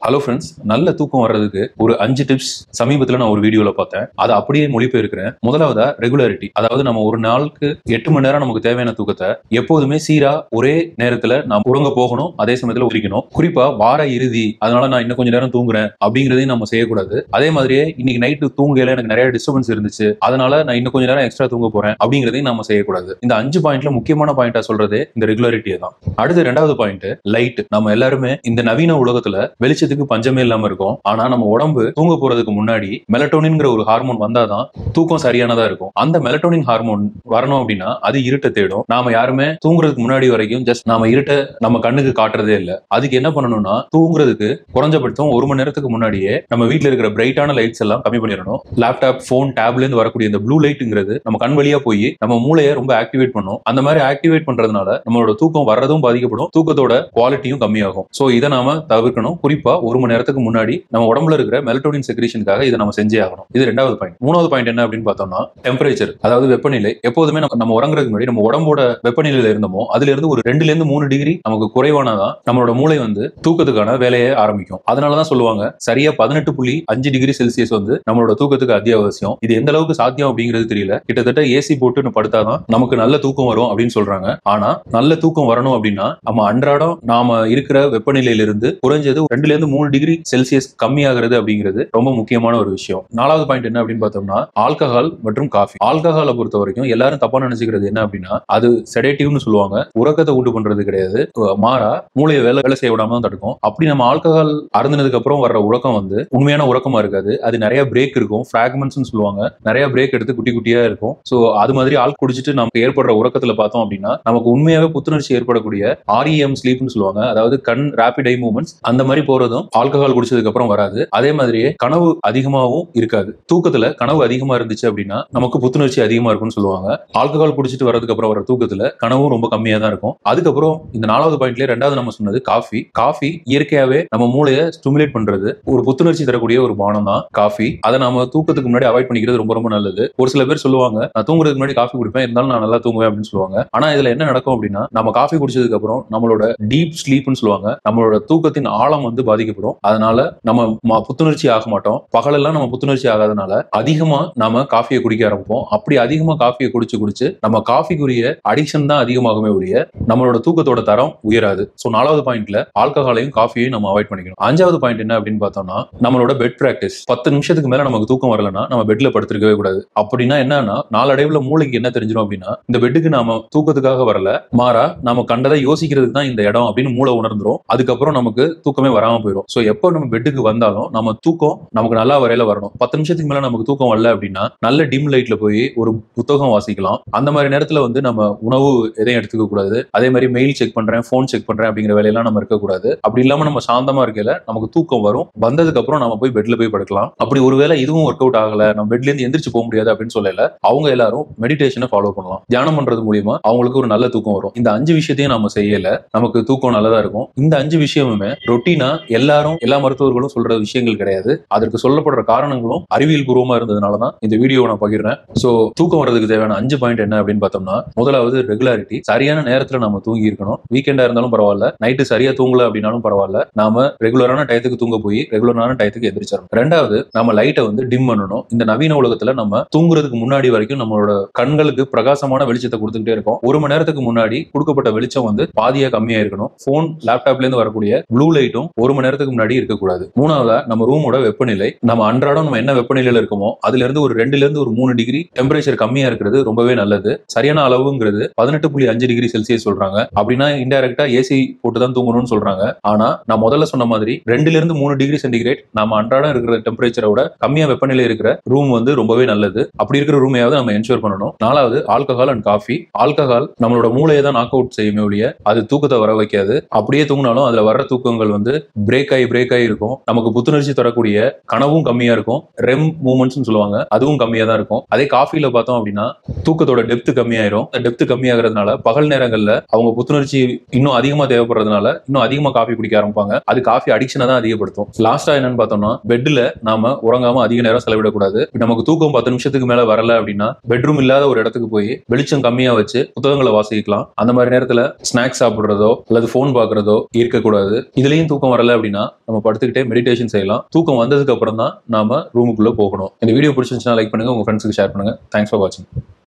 hello friends நல்ல தூக்கம் வர்றதுக்கு ஒரு அஞ்சு டிப்ஸ் சமீபத்தில் நான் ஒரு வீடியோல பார்த்தேன் அதை அப்படியே மொழிபெயர்க்கிறேன் முதலாவதா ரெகுலாரிட்டி அதாவது நம்ம ஒரு நாளுக்கு எட்டு மணி நேரம் நமக்கு தேவையான தூக்கத்தை எப்போதுமே சீரா ஒரே நேரத்துல நாம் உறங்க போகணும் அதே சமயத்துல உரிக்கணும் குறிப்பா வார இறுதி அதனால நான் இன்னும் கொஞ்ச நேரம் தூங்குறேன் அப்படிங்கிறதையும் நம்ம செய்யக்கூடாது அதே மாதிரியே இன்னைக்கு நைட்டு தூங்கல எனக்கு நிறைய டிஸ்டர்பன்ஸ் இருந்துச்சு அதனால நான் இன்னும் கொஞ்ச நேரம் எக்ஸ்ட்ரா தூங்க போறேன் அப்படிங்கிறதையும் நம்ம செய்யக்கூடாது இந்த அஞ்சு பாயிண்ட்ல முக்கியமான பாயிண்டா சொல்றது இந்த ரெகுலாரிட்டியை தான் அடுத்து ரெண்டாவது பாயிண்ட் லைட் நம்ம எல்லாருமே இந்த நவீன உலகத்துல வெளிச்சத்துக்கு பஞ்சமே இல்லாம இருக்கும் ஆனா நம்ம உடம்பு தூங்க போறதுக்கு முன்னாடி மெலட்டோனின்ங்கிற ஒரு ஹார்மோன் வந்தாதான் தூக்கம் சரியானதா இருக்கும் அந்த மெலட்டோனின் ஹார்மோன் வரணும் அப்படின்னா அது இருட்டை தேடும் நாம யாருமே தூங்குறதுக்கு முன்னாடி வரைக்கும் ஜஸ்ட் நாம இருட்டை நம்ம கண்ணுக்கு காட்டுறதே இல்ல அதுக்கு என்ன பண்ணணும்னா தூங்குறதுக்கு குறைஞ்சபட்சம் ஒரு மணி நேரத்துக்கு முன்னாடியே நம்ம வீட்ல இருக்கிற பிரைட்டான லைட்ஸ் எல்லாம் கம்மி பண்ணிடணும் லேப்டாப் போன் டேப்ல இருந்து வரக்கூடிய இந்த ப்ளூ லைட்ங்கிறது நம்ம கண் வழியா போய் நம்ம மூளையை ரொம்ப ஆக்டிவேட் பண்ணும் அந்த மாதிரி ஆக்டிவேட் பண்றதுனால நம்மளோட தூக்கம் வர்றதும் பாதிக்கப்படும் தூக்கத்தோட குவாலிட்டியும் கம்மியாகும் சோ இதை நாம தவிர்க்கணும் குறிப்பா ஒரு மணி நேரத்துக்கு முன்னாடி நம்ம உடம்புல இருக்கிற மெலட்டோனின் செக்ரேஷனுக்காக இதை நம்ம செஞ்சே ஆகணும் இது ரெண்டாவது பாயிண்ட் மூணாவது பாயிண்ட் என்ன அப்படின்னு பார்த்தோம்னா டெம்பரேச்சர் அதாவது வெப்பநிலை எப்போதுமே நம்ம நம்ம உறங்குறதுக்கு முன்னாடி நம்ம உடம்போட வெப்பநிலையில இருந்தோமோ அதுல இருந்து ஒரு ரெண்டுல இருந்து மூணு டிகிரி நமக்கு குறைவானதான் நம்மளோட மூளை வந்து தூக்கத்துக்கான வேலையை ஆரம்பிக்கும் அதனாலதான் சொல்லுவாங்க சரியா பதினெட்டு புள்ளி அஞ்சு டிகிரி செல்சியஸ் வந்து நம்மளோட தூக்கத்துக்கு அத்தியாவசியம் இது எந்த அளவுக்கு சாத்தியம் அப்படிங்கிறது தெரியல கிட்டத்தட்ட ஏசி போட்டு படுத்தாதான் நமக்கு நல்ல தூக்கம் வரும் அப்படின்னு சொல்றாங்க ஆனா நல்ல தூக்கம் வரணும் அப்படின்னா நம்ம அன்றாடம் நாம இருக்கிற வெப்பநிலையிலிருந்து குறைஞ்சது ரெண்டுல இருந்து மூணு டிகிரி செல்சியஸ் கம்மியாகிறது அப்படிங்கிறது ரொம்ப முக்கியமான ஒரு விஷயம் நாலாவது பாயிண்ட் என்ன அப்படின்னு பார்த்தோம்னா ஆல்கஹால் மற்றும் காஃபி ஆல்கஹாலை பொறுத்த வரைக்கும் எல்லாரும் தப்பா நினைச்சுக்கிறது என்ன அப்படின்னா அது செடேட்டிவ்னு சொல்லுவாங்க உறக்கத்தை உண்டு பண்றது கிடையாது மாறா மூளையை வேலை வேலை செய்ய விடாம தான் தடுக்கும் அப்படி நம்ம ஆல்கஹால் அருந்தினதுக்கு அப்புறம் வர்ற உறக்கம் வந்து உண்மையான உறக்கமா இருக்காது அது நிறைய பிரேக் இருக்கும் ஃபிராக்மெண்ட்ஸ் சொல்லுவாங்க நிறைய பிரேக் எடுத்து குட்டி குட்டியா இருக்கும் சோ அது மாதிரி ஆள் குடிச்சிட்டு நமக்கு ஏற்படுற உறக்கத்துல பார்த்தோம் அப்படின்னா நமக்கு உண்மையாவே புத்துணர்ச்சி ஏற்படக்கூடிய ஆர்இஎம் ஸ்லீப்னு சொல்லுவாங்க அதாவது கண் ரேபிட் ஐ மூவ்மெண்ட்ஸ் அந்த மாதிரி போறதும் ஆல்கஹால் குடிச்சதுக்கு அப்புறம் வராது அதே மாதிரியே கனவு அதிகமாகவும் இருக்காது தூக்கத்துல கனவு அதிகமா இருந்துச்சு அப்படின்னா நமக்கு புத்துணர்ச்சி அதிகமா இருக்கும்னு சொல்லுவாங்க ஆல்கஹால் குடிச்சிட்டு வரதுக்கு அப்புறம் வர தூக்கத்துல கனவும் ரொம்ப கம்மியா தான் இருக்கும் அதுக்கப்புறம் இந்த நாலாவது பாயிண்ட்ல ரெண்டாவது நம்ம சொன்னது காஃபி காஃபி இயற்கையாவே நம்ம மூளையை ஸ்டிமுலேட் பண்றது ஒரு புத்துணர்ச்சி தரக்கூடிய ஒரு பானம் தான் காஃபி அதை நாம தூக்கத்துக்கு முன்னாடி அவாய்ட் பண்ணிக்கிறது ரொம்ப ரொம்ப நல்லது ஒரு சில பேர் சொல்லுவாங்க நான் தூங்குறதுக்கு முன்னாடி காஃபி குடிப்பேன் இருந்தாலும் நான் நல்லா தூங்குவேன் அப்படின்னு சொல்லுவாங்க ஆனா இதுல என்ன நடக்கும் அப்படின்னா நம்ம காஃபி குடிச்சதுக்கு அப்புறம் நம்மளோட டீப் ஸ்லீப்னு சொல்லுவாங்க நம்மளோட தூக்கத்தின் ஆழம் வந்து பாதிக்கப்படும் அதனால நம்ம ம- புத்துணர்ச்சி ஆக மாட்டோம் பகலெல்லாம் நம்ம புத்துணர்ச்சி ஆகாதனால அதிகமா நாம காஃபியை குடிக்க ஆரம்பிப்போம் அப்படி அதிகமா காஃபியை குடிச்சு குடிச்சு நம்ம காஃபிக்குரிய அடிக்ஷன் தான் அதிகமாகுமே ஒழிய நம்மளோட தூக்கத்தோட தரம் உயராது சோ நாலாவது பாயிண்ட்ல ஆல்கஹாலையும் காஃபியையும் நம்ம அவாய்ட் பண்ணிக்கணும் அஞ்சாவது பாயிண்ட் என்ன அப்படின்னு பார்த்தோம்னா நம்மளோட பெட் பிராக்டிஸ் பத்து நிமிஷத்துக்கு மேல நமக்கு தூக்கம் வரலன்னா நம்ம பெட்ல படுத்திருக்கவே கூடாது அப்படின்னா என்னன்னா நாளடைவுல மூளைக்கு என்ன தெரிஞ்சிடும் அப்படின்னா இந்த பெட்டுக்கு நாம தூக்கத்துக்காக வரல மாறா நாம கண்டதை யோசிக்கிறதுக்கு தான் இந்த இடம் அப்படின்னு மூளை உணர்ந்துரும் அதுக்கப்புறம் நமக்கு தூக்கமே வராம போயிடும் சோ எப்போ நம்ம பெட்டுக்கு வந்தாலும் நம்ம தூக்கம் நமக்கு நல்லா வரையில வரணும் பத்து நிமிஷத்துக்கு மேல நமக்கு தூக்கம் வரல அப்படின்னா நல்ல டிம் லைட்ல போய் ஒரு புத்தகம் வாசிக்கலாம் அந்த மாதிரி நேரத்துல வந்து நம்ம உணவு எதையும் எடுத்துக்க கூடாது அதே மாதிரி மெயில் செக் பண்றேன் ஃபோன் செக் பண்றேன் அப்படிங்கிற வேலையெல்லாம் நம்ம இருக்கக்கூடாது அப்படி இல்லாம நம்ம சாந்தமா இருக்கையில நமக்கு தூக்கம் வரும் வந்ததுக்கு அப்புறம் நம்ம போய் பெட்ல போய் படுக்கலாம் அப்படி ஒருவேளை இதுவும் ஒர்க் அவுட் ஆகல நம்ம பெட்ல இருந்து எந்திரிச்சு போக முடியாது அப்படின்னு சொல்லல அவங்க எல்லாரும் மெடிடேஷனை ஃபாலோ பண்ணலாம் தியானம் பண்றது மூலியமா அவங்களுக்கு ஒரு நல்ல தூக்கம் வரும் இந்த அஞ்சு விஷயத்தையும் நம்ம செய்யல நமக்கு தூக்கம் நல்லதா இருக்கும் இந்த அஞ்சு விஷயமுமே ரொட்டீனா எல்லாரும் எல்லா மருத்துவர்களும் சொல்ற விஷயங்கள் கிடையாது அதற்கு சொல்லப்படுற காரணங்களும் அறிவியல் பூர்வமா இருந்ததுனால தான் இந்த வீடியோவை நான் பகிர்றேன் சோ தூக்கம் வர்றதுக்கு தேவையான அஞ்சு பாயிண்ட் என்ன அப்படின்னு பார்த்தோம்னா முதலாவது ரெகுலாரிட்டி சரியான நேரத்துல நம்ம தூங்கி இருக்கணும் வீக்கெண்டா இருந்தாலும் பரவாயில்ல நைட்டு சரியா தூங்கல அப்படின்னாலும் பரவாயில்ல நாம ரெகுலரான டயத்துக்கு தூங்க போய் ரெகுலரான டயத்துக்கு எந்திரிச்சிடணும் ரெண்டாவது நம்ம லைட்டை வந்து டிம் பண்ணணும் இந்த நவீன உலகத்துல நம்ம தூங்குறதுக்கு முன்னாடி வரைக்கும் நம்மளோட கண்களுக்கு பிரகாசமான வெளிச்சத்தை கொடுத்துக்கிட்டே இருக்கோம் ஒரு மணி நேரத்துக்கு முன்னாடி கொடுக்கப்பட்ட வெளிச்சம் வந்து பாதியா கம்மியா இருக்கணும் போன் லேப்டாப்ல இருந்து வரக்கூடிய ப்ளூ லைட்டும் ஒரு மணி நேரத்துக்கு முன்னாடி இருக்கக்கூடாது மூணாவதா நம்ம ரூமோட வெப்பநிலை நம்ம அன்றாடம் நம்ம என்ன வெப்பநிலையில இருக்கோமோ அதுல இருந்து ஒரு ரெண்டுல இருந்து ஒரு மூணு டிகிரி டெம்பரேச்சர் கம்மியா இருக்கிறது ரொம்பவே நல்லது சரியான அளவுங்கிறது பதினெட்டு புள்ளி அஞ்சு டிகிரி செல்சியஸ் சொல்றாங்க அப்படின்னா இன்டைரக்டா ஏசி போட்டு தான் தூங்கணும்னு சொல்றாங்க ஆனா நான் முதல்ல சொன்ன மாதிரி ரெண்டுல இருந்து மூணு டிகிரி சென்டிகிரேட் நம்ம அன்றாடம் இருக்கிற டெம்பரேச்சரோட கம்மியா வெப்பநிலை இருக்கிற ரூம் வந்து ரொம்பவே நல்லது அப்படி இருக்கிற ரூமையாவது நம்ம என்ஷூர் பண்ணணும் நாலாவது ஆல்கஹால் அண்ட் காஃபி ஆல்கஹால் நம்மளோட மூளையை தான் நாக் அவுட் செய்யுமே ஒழிய அது தூக்கத்தை வர வைக்காது அப்படியே தூங்கினாலும் அதுல வர்ற தூக்கங்கள் வந்து பிரேக் ஆகி பிரேக் ஆகி இருக்கும் நமக்கு புத்துணர்ச்சி தரக்கூடிய கனவும் கம்மியா இருக்கும் ரெம் மூமெண்ட்ஸ் சொல்லுவாங்க அதுவும் கம்மியா தான் இருக்கும் அதே காஃபில பார்த்தோம் அப்படின்னா தூக்கத்தோட டெப்த் கம்மியாயிரும் டெப்த் கம்மியாகிறதுனால பகல் நேரங்கள்ல அவங்க புத்துணர்ச்சி இன்னும் அதிகமா தேவைப்படுறதுனால இன்னும் அதிகமா காஃபி குடிக்க ஆரம்பிப்பாங்க அது காஃபி அடிக்ஷனை தான் அதிகப்படுத்தும் லாஸ்டா என்னன்னு பார்த்தோம்னா பெட்ல நாம உறங்காம அதிக நேரம் செலவிடக்கூடாது நமக்கு தூக்கம் பத்து நிமிஷத்துக்கு மேல வரல அப்படின்னா பெட்ரூம் இல்லாத ஒரு இடத்துக்கு போய் வெளிச்சம் கம்மியா வச்சு புத்தகங்களை வாசிக்கலாம் அந்த மாதிரி நேரத்துல ஸ்நாக்ஸ் சாப்பிடுறதோ அல்லது போன் பாக்குறதோ இருக்கக்கூடாது இதுலயும் தூக்கம் வரல அப்படின்னா அப்படின்னா நம்ம படுத்துக்கிட்டே மெடிடேஷன் செய்யலாம் தூக்கம் வந்ததுக்கு அப்புறம் தான் நாம ரூமுக்குள்ள போகணும் இந்த வீடியோ பிடிச்சிருந்துச்சுன்னா லைக் பண்ணுங்க உங்க ஃப்ரெண்ட்ஸுக்கு ஷேர் பண்ணுங்க தேங்க்ஸ் ஃபார் வாட்சிங்